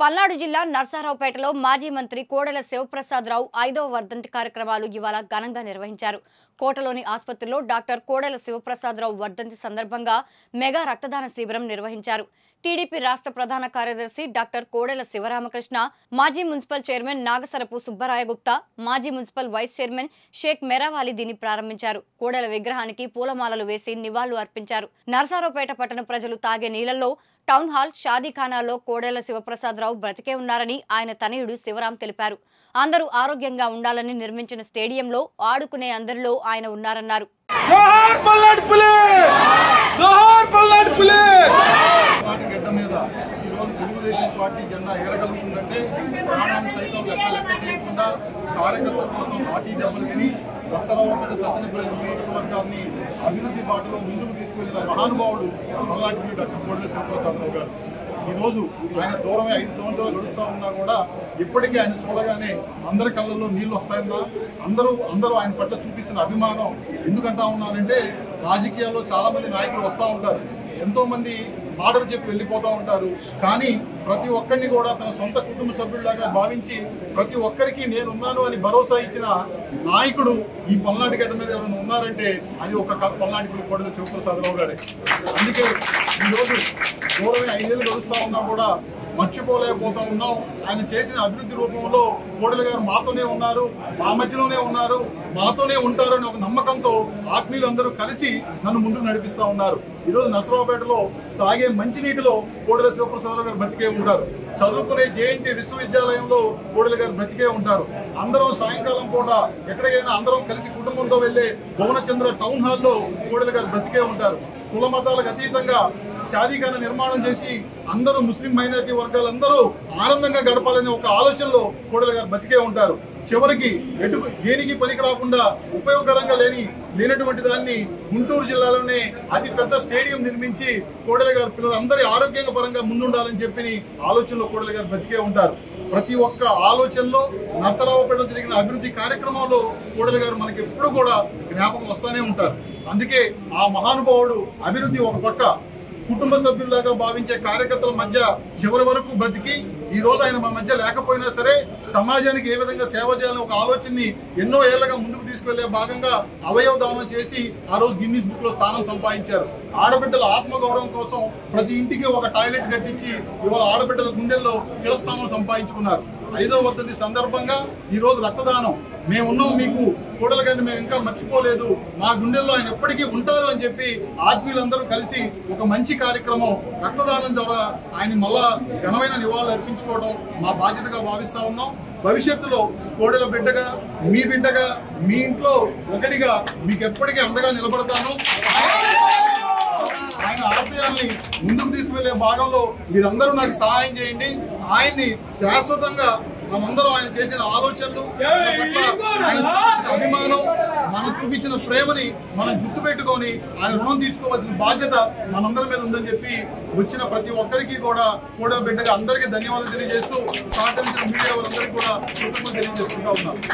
పల్నాడు జిల్లా నర్సారావుపేటలో మాజీ మంత్రి కోడెల శివప్రసాదరావు ఐదవ వర్ధంతి కార్యక్రమాలు ఇవాళ ఘనంగా నిర్వహించారు కోటలోని ఆసుపత్రిలో డాక్టర్ కోడెల శివప్రసాదరావు వర్ధంతి సందర్భంగా మెగా రక్తదాన శిబిరం నిర్వహించారు టీడీపీ రాష్ట్ర ప్రధాన కార్యదర్శి డాక్టర్ కోడెల శివరామకృష్ణ మాజీ మున్సిపల్ చైర్మన్ నాగసరపు సుబ్బరాయ గుప్తా మాజీ municipal vice chairman Sheikh Meravali దీన్ని ప్రారంభించారు కోడెల విగ్రహానికి పూలమాలలు వేసి నివాళులు అర్పించారు నర్సారావుపేట పట్టణ ప్రజలు తాగే నీళ్లలో టౌన్ హాల్ షాదీఖానాలో కోడెల శివప్రసాదరావు బ్రతికే ఉన్నారని ఆయన తనయుడు శివరాం తెలిపారు అందరూ ఆరోగ్యంగా ఉండాలని నిర్మించిన స్టేడియంలో ఆడుకునే అందరిలో ఆయన ఉన్నారన్నారు జోహార్ పల్నాడు పులి జోహార్ పల్నాడు పులి పార్టీ గడ్డ మీద ఈ రోజు తెలుగుదేశం పార్టీ జెండా ఎగరగలుగుతుందంటే ప్రాణాన్ని సైతం లెక్క లెక్క చేయకుండా కార్యకర్తల కోసం పార్టీ దెబ్బలు తిని నర్సరావుపేట సత్తెనపల్లి నియోజకవర్గాన్ని అభివృద్ధి బాటలో ముందుకు తీసుకెళ్లిన మహానుభావుడు పల్నాటి డాక్టర్ కోడెల శివప్రసాదరావు గారు ఈ రోజు ఆయన దూరమే ఐదు సంవత్సరాలు గడుస్తా ఉన్నా కూడా ఇప్పటికీ ఆయన చూడగానే అందరి కళ్ళల్లో నీళ్లు వస్తాయన్నా అందరూ అందరూ ఆయన పట్ల చూపిస్తున్న అభిమానం ఎందుకంటా ఉన్నారంటే రాజకీయాల్లో చాలా మంది నాయకులు వస్తూ ఉంటారు ఎంతో మంది మాటలు చెప్పి వెళ్ళిపోతూ ఉంటారు కానీ ప్రతి ఒక్కరిని కూడా తన సొంత కుటుంబ సభ్యుడిలాగా భావించి ప్రతి ఒక్కరికి నేనున్నాను అని భరోసా ఇచ్చిన నాయకుడు ఈ పల్నాటి గడ్డ మీద ఎవరైనా ఉన్నారంటే అది ఒక క- పల్నాటి పులి కోడల శివప్రసాదరావు గారే అందుకే ఈరోజు దూరమే ఐదేళ్ళు గడుస్తా ఉన్నా కూడా మర్చిపోలేకపోతా ఉన్నాం ఆయన చేసిన అభివృద్ధి రూపంలో కోడెల గారు మాతోనే ఉన్నారు మా మధ్యలోనే ఉన్నారు మాతోనే ఉంటారు అని ఒక నమ్మకంతో ఆత్మీయులందరూ కలిసి నన్ను ముందుకు నడిపిస్తా ఉన్నారు ఈరోజు నరసరావుపేటలో తాగే మంచినీటిలో కోడెల శివప్రసాదరావు గారు బ్రతికే ఉంటారు చదువుకునే జేఎన్టీ విశ్వవిద్యాలయంలో కోడెల గారు బ్రతికే ఉంటారు అందరం సాయంకాలం పూట ఎక్కడికైనా అందరం కలిసి కుటుంబంతో వెళ్లే భువనచంద్ర టౌన్ హాల్లో కోడెల గారు బ్రతికే ఉంటారు కుల మతాలకు అతీతంగా షాదీఖాన నిర్మాణం చేసి అందరూ ముస్లిం మైనారిటీ వర్గాలందరూ ఆనందంగా గడపాలనే ఒక ఆలోచనలో కోడెల గారు బతికే ఉంటారు చివరికి ఎటు దేనికి పనికి రాకుండా ఉపయోగకరంగా లేని లేనటువంటి దాన్ని గుంటూరు జిల్లాలోనే అతి పెద్ద స్టేడియం నిర్మించి కోడెల గారు పిల్లలందరి ఆరోగ్యంగా పరంగా ముందుండాలని చెప్పి ఆలోచనలో కోడెల గారు బతికే ఉంటారు ప్రతి ఒక్క ఆలోచనలో నర్సరావుపేట జరిగిన అభివృద్ధి కార్యక్రమంలో కోడెల గారు మనకి ఎప్పుడు కూడా జ్ఞాపకం వస్తానే ఉంటారు అందుకే ఆ మహానుభావుడు అభివృద్ధి ఒక పక్క కుటుంబ సభ్యుల్లాగా భావించే కార్యకర్తల మధ్య చివరి వరకు బ్రతికి ఈ రోజు ఆయన మా మధ్య లేకపోయినా సరే సమాజానికి ఏ విధంగా సేవ చేయాలని ఒక ఆలోచనని ఎన్నో ఏళ్లుగా ముందుకు తీసుకెళ్లే భాగంగా అవయవ దానం చేసి ఆ రోజు గిన్నీస్ బుక్ లో స్థానం సంపాదించారు ఆడబిడ్డల ఆత్మగౌరవం కోసం ప్రతి ఇంటికి ఒక టాయిలెట్ కట్టించి ఇవాళ ఆడబిడ్డల గుండెల్లో చిరస్థానం సంపాదించుకున్నారు ఐదో వర్ధంతి సందర్భంగా ఈ రోజు రక్తదానం మేమున్నాం మీకు కోడల గారిని మేము ఇంకా మర్చిపోలేదు మా గుండెల్లో ఆయన ఎప్పటికీ ఉంటారు అని చెప్పి ఆత్మీయులందరూ కలిసి ఒక మంచి కార్యక్రమం రక్తదానం ద్వారా ఆయన మళ్ళా ఘనమైన నివాళులు అర్పించుకోవడం మా బాధ్యతగా భావిస్తా ఉన్నాం భవిష్యత్తులో కోడెల బిడ్డగా మీ బిడ్డగా మీ ఇంట్లో ఒకటిగా మీకు ఎప్పటికీ అండగా నిలబడతాను ఆయన ఆశయాల్ని ముందుకు తీసుకువెళ్లే భాగంలో మీరందరూ నాకు సహాయం చేయండి ఆయన్ని శాశ్వతంగా మనందరం ఆయన చేసిన ఆలోచనలు మన పట్ల ఆయన చూపించిన అభిమానం మనం చూపించిన ప్రేమని మనం గుర్తుపెట్టుకొని ఆయన రుణం తీర్చుకోవాల్సిన బాధ్యత మనందరి మీద ఉందని చెప్పి వచ్చిన ప్రతి ఒక్కరికి కూడా కూడా బిడ్డగా అందరికీ ధన్యవాదాలు తెలియజేస్తూ సహకరించిన మీడియా వారందరికీ కూడా కృతజ్ఞతలు తెలియజేసుకుంటా ఉన్నాం